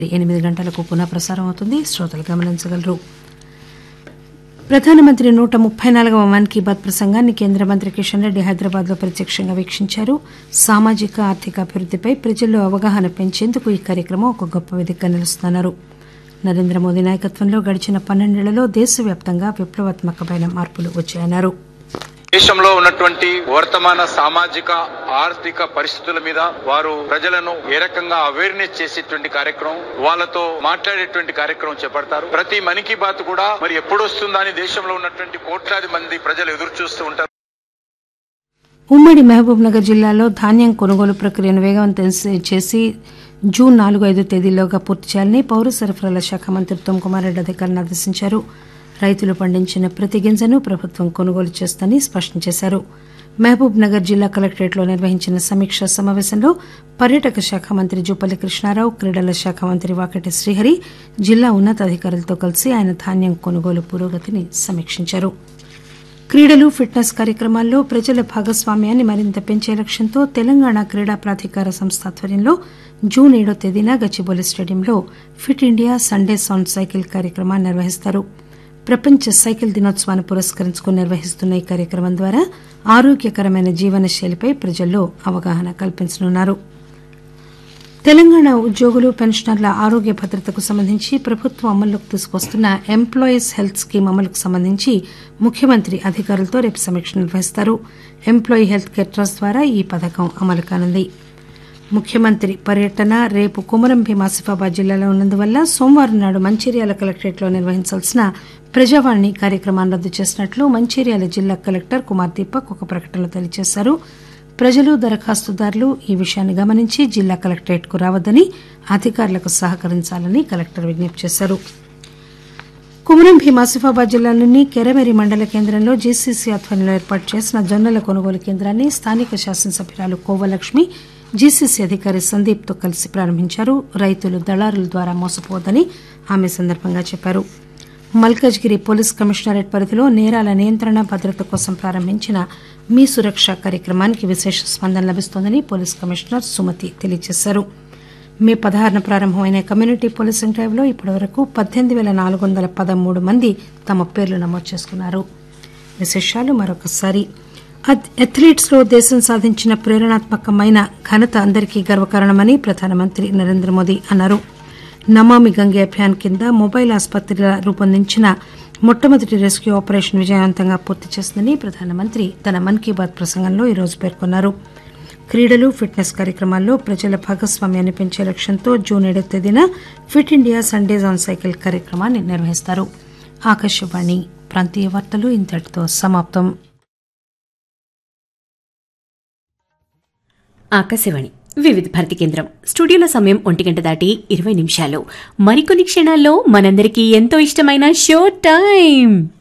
ఎనిమిది గంటలకు పునః ప్రసారం అవుతుంది శ్రోతలు గమనించగలరు ప్రధానమంత్రి నూట ముప్పై నాలుగవ మన్ కీ బాత్ ప్రసంగాన్ని కేంద్ర మంత్రి కిషన్ రెడ్డి హైదరాబాద్ లో ప్రత్యక్షంగా వీక్షించారు సామాజిక ఆర్థిక అభివృద్దిపై ప్రజల్లో అవగాహన పెంచేందుకు ఈ కార్యక్రమం ఒక గొప్ప వేదికగా నిలుస్తున్నారు నరేంద్ర మోదీ నాయకత్వంలో గడిచిన పన్నెండేళ్లలో దేశవ్యాప్తంగా విప్లవాత్మకమైన మార్పులు వచ్చాయన్నారు దేశంలో ఉన్నటువంటి వర్తమాన సామాజిక ఆర్థిక పరిస్థితుల మీద వారు ప్రజలను ఏ రకంగా అవేర్నెస్ చేసేటువంటి కార్యక్రమం వాళ్ళతో మాట్లాడేటువంటి కార్యక్రమం చేపడతారు ప్రతి మన్ కీ బాత్ కూడా మరి ఎప్పుడు వస్తుందా అని దేశంలో ఉన్నటువంటి కోట్లాది మంది ప్రజలు ఎదురు చూస్తూ ఉంటారు ఉమ్మడి మహబూబ్ నగర్ జిల్లాలో ధాన్యం కొనుగోలు ప్రక్రియను వేగవంతం చే- చేసి జూన్ నాలుగు ఐదు తేదీలోగా పూర్తి చేయాలని పౌర సరఫరాల శాఖ మంత్రి ఉత్తమ్ కుమార్ రెడ్డి అధికారులను ఆదేశించారు రైతులు పండించిన ప్రతి గింజను ప్రభుత్వం కొనుగోలు చేస్తుందని స్పష్టం చేశారు మహబూబ్ నగర్ జిల్లా కలెక్టరేట్లో నిర్వహించిన సమీక్షా సమావేశంలో పర్యాటక శాఖ మంత్రి జూపల్లి కృష్ణారావు క్రీడల శాఖ మంత్రి వాకటి శ్రీహరి జిల్లా ఉన్నతాధికారులతో కలిసి ఆయన ధాన్యం కొనుగోలు పురోగతిని సమీక్షించారు క్రీడలు ఫిట్నెస్ కార్యక్రమాల్లో ప్రజల భాగస్వామ్యాన్ని మరింత పెంచే లక్ష్యంతో తెలంగాణ క్రీడా ప్రాధికార సంస్థ ఆధ్వర్యంలో జూన్ ఏడో తేదీన గచ్చిబౌలి స్టేడియంలో fit India Sunday sound cycle కార్యక్రమాన్ని నిర్వహిస్తారు ప్రపంచ సైకిల్ దినోత్సవాన్ని పురస్కరించుకుని నిర్వహిస్తున్న ఈ కార్యక్రమం ద్వారా ఆరోగ్యకరమైన జీవన శైలిపై ప్రజల్లో అవగాహన కల్పించనున్నారు తెలంగాణ ఉద్యోగులు పెన్షనర్ల ఆరోగ్య భద్రతకు సంబంధించి ప్రభుత్వం అమల్లోకి తీసుకొస్తున్న ఎంప్లాయీస్ హెల్త్ స్కీమ్ అమలుకు సంబంధించి ముఖ్యమంత్రి అధికారులతో రేపు సమీక్ష నిర్వహిస్తారు ఎంప్లాయీ హెల్త్ కేర్ ట్రస్ట్ ద్వారా ఈ పథకం అమలు కానుంది ముఖ్యమంత్రి పర్యటన రేపు కుమరం భీం ఆసిఫాబాద్ జిల్లాలో ఉన్నందువల్ల సోమవారం నాడు మంచిర్యాల కలెక్టరేట్లో నిర్వహించాల్సిన ప్రజావాణి కార్యక్రమాన్ని రద్దు చేసినట్లు మంచిర్యాల జిల్లా కలెక్టర్ కుమార్ దీపక్ ఒక ప్రకటనలో తెలియజేశారు ప్రజలు దరఖాస్తుదారులు ఈ విషయాన్ని గమనించి జిల్లా కలెక్టరేట్ కు రావద్దని అధికారులకు సహకరించాలని కలెక్టర్ విజ్ఞప్తి చేశారు కుమరం భీం ఆసిఫాబాద్ జిల్లాలోని కెరమెరి మండల కేంద్రంలో జీసీసీ ఆధ్వర్యంలో ఏర్పాటు చేసిన జొన్నల కొనుగోలు కేంద్రాన్ని స్థానిక శాసనసభ్యురాలు కోవలక్ష్మి జీసీసీ అధికారి సందీప్ తో కలిసి ప్రారంభించారు రైతులు దళారుల ద్వారా మోసపోవద్దని ఆమె సందర్భంగా చెప్పారు మల్కజ్గిరి పోలీస్ కమిషనరేట్ పరిధిలో నేరాల నియంత్రణ భద్రత కోసం ప్రారంభించిన మీ సురక్ష కార్యక్రమానికి విశేష స్పందన లభిస్తోందని పోలీస్ కమిషనర్ సుమతి తెలియజేశారు మే పదహారున ప్రారంభమైన కమ్యూనిటీ పోలీసింగ్ డ్రైవ్లో ఇప్పటివరకు పద్దెనిమిది వేల నాలుగు వందల పదమూడు మంది తమ పేర్లు నమోదు చేసుకున్నారు విశేషాలు మరొకసారి అథ్- అథ్లీట్స్ లో దేశం సాధించిన ప్రేరణాత్మకమైన ఘనత అందరికీ గర్వకారణమని ప్రధానమంత్రి నరేంద్ర మోదీ అన్నారు నమామి గంగే అభియాన్ కింద మొబైల్ ఆసుపత్రిగా రూపొందించిన మొట్టమొదటి రెస్క్యూ ఆపరేషన్ విజయవంతంగా పూర్తి చేసిందని ప్రధానమంత్రి తన మన్ కీ బాత్ ప్రసంగంలో ఈరోజు పేర్కొన్నారు క్రీడలు ఫిట్నెస్ కార్యక్రమాల్లో ప్రజల భాగస్వామ్యాన్ని పెంచే లక్ష్యంతో జూన్ ఏడో తేదీన fit India Sundays on cycle కార్యక్రమాన్ని నిర్వహిస్తారు ఆకాశవాణి ప్రాంతీయ వార్తలు ఇంతటితో సమాప్తం ఆకాశవాణి వివిధ భారతి కేంద్రం స్టూడియోలో సమయం ఒంటి గంట దాటి ఇరవై నిమిషాలు మరికొన్ని క్షణాల్లో మనందరికీ ఎంతో ఇష్టమైన షో టైం